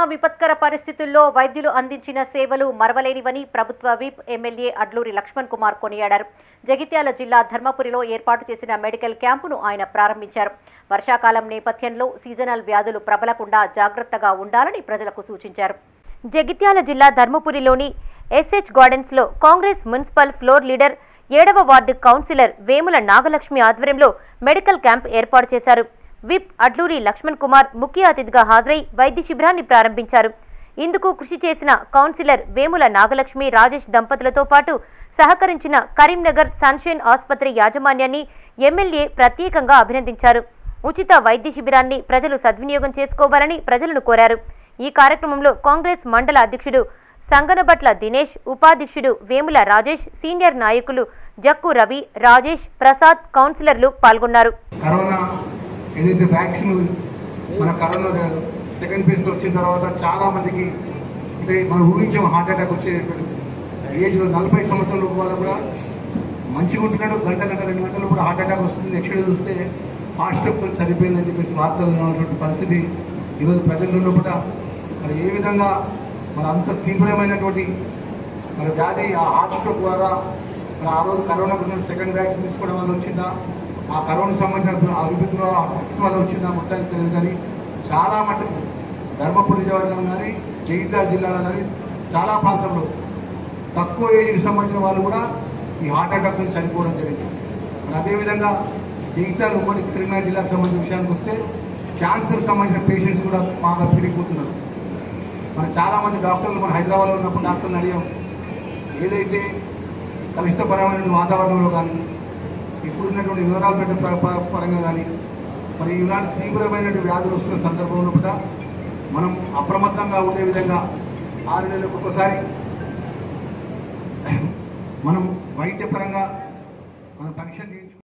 విపత్కర పరిస్థితుల్లో వైద్యులు అందించిన సేవలు మరవలేనివని ప్రభుత్వ విప్ ఎమ్మెల్యే అడ్లూరి లక్ష్మణ్ కుమార్ కొనియాడారు జగిత్యాల జిల్లా ధర్మపురిలో ఏర్పాటు చేసిన మెడికల్ క్యాంపును ఆయన ప్రారంభించారు వర్షాకాలం నేపథ్యంలో సీజనల్ వ్యాధులు ప్రబలకుండా జాగ్రత్తగా ఉండాలని ప్రజలకు సూచించారు జగిత్యాల జిల్లా ధర్మపురిలోని ఎస్హెచ్ గార్డెన్స్లో కాంగ్రెస్ మున్సిపల్ ఫ్లోర్ లీడర్ ఏడవ వార్డు కౌన్సిలర్ వేముల నాగలక్ష్మి ఆధ్వర్యంలో మెడికల్ క్యాంప్ ఏర్పాటు చేశారు విప్ అడ్లూరి లక్ష్మణ్ కుమార్ ముఖ్య అతిథిగా హాజరై వైద్య శిబిరాన్ని ప్రారంభించారు ఇందుకు కృషి చేసిన కౌన్సిలర్ వేముల నాగలక్ష్మి రాజేష్ దంపతులతో పాటు సహకరించిన కరీంనగర్ సన్షైన్ ఆసుపత్రి యాజమాన్యాన్ని ఎమ్మెల్యే ప్రత్యేకంగా అభినందించారు ఉచిత వైద్య శిబిరాన్ని ప్రజలు సద్వినియోగం చేసుకోవాలని ప్రజలను కోరారు ఈ కార్యక్రమంలో కాంగ్రెస్ మండల అధ్యక్షుడు సంగనబట్ల దినేష్ ఉపాధ్యక్షుడు వేముల రాజేష్ సీనియర్ నాయకులు జక్కు రవి రాజేష్ ప్రసాద్ కౌన్సిలర్లు పాల్గొన్నారు కరోనా ఏదైతే వ్యాక్సిన్ మన కరోనా సెకండ్ ఫేజ్లో వచ్చిన తర్వాత చాలా మందికి అంటే మనం ఊహించాం హార్ట్ అటాక్ వచ్చేటువంటి ఏజ్లో నలభై సంవత్సరాల లోపు వాళ్ళు కూడా మంచిగా ఉంటున్నాడు గంట గంట రెండు గంటలు కూడా హార్ట్ అటాక్ వస్తుంది నెక్స్ట్ డే చూస్తే హార్ట్ స్ట్రోక్ చనిపోయిందని చెప్పేసి వార్తలు ఉన్నటువంటి పరిస్థితి ఈరోజు ప్రజల్లో కూడా మరి ఏ విధంగా మరి అంత తీవ్రమైనటువంటి మరి వ్యాధి ఆ హార్ట్ స్ట్రోక్ ద్వారా మరి ఆ రోజు కరోనా గురించి సెకండ్ వ్యాక్సిన్ తీసుకోవడం వల్ల వచ్చిందా ఆ కరోనా సంబంధించిన ఆ విపత్తులో ఆ డ్రగ్స్ వల్ల వచ్చిందా మొత్తానికి తెలియదు కానీ చాలా మటుకు ధర్మపురి నియోజకవర్గం కానీ జగిత్యాల జిల్లాలో కానీ చాలా ప్రాంతంలో తక్కువ ఏజ్కి సంబంధించిన వాళ్ళు కూడా ఈ హార్ట్ అటాక్ నుంచి చనిపోవడం జరిగింది మరి అదేవిధంగా జగిత్యాల ఉమ్మడి కరీంనగర్ జిల్లాకు సంబంధించిన విషయానికి వస్తే క్యాన్సర్ సంబంధించిన పేషెంట్స్ కూడా బాగా పెరిగిపోతున్నారు మన చాలామంది డాక్టర్లు మన హైదరాబాద్లో ఉన్నప్పుడు డాక్టర్ని అడిగాం ఏదైతే కలుషితపరమైన వాతావరణంలో కానీ ఇప్పుడున్నటువంటి వివరాలు పరంగా కానీ మరి ఇలాంటి తీవ్రమైనటువంటి వ్యాధులు వస్తున్న సందర్భంలో కూడా మనం అప్రమత్తంగా ఉండే విధంగా ఆరు నెలలకు ఒకసారి మనం వైద్యపరంగా మనం పరీక్షలు చేయించుకుంటాం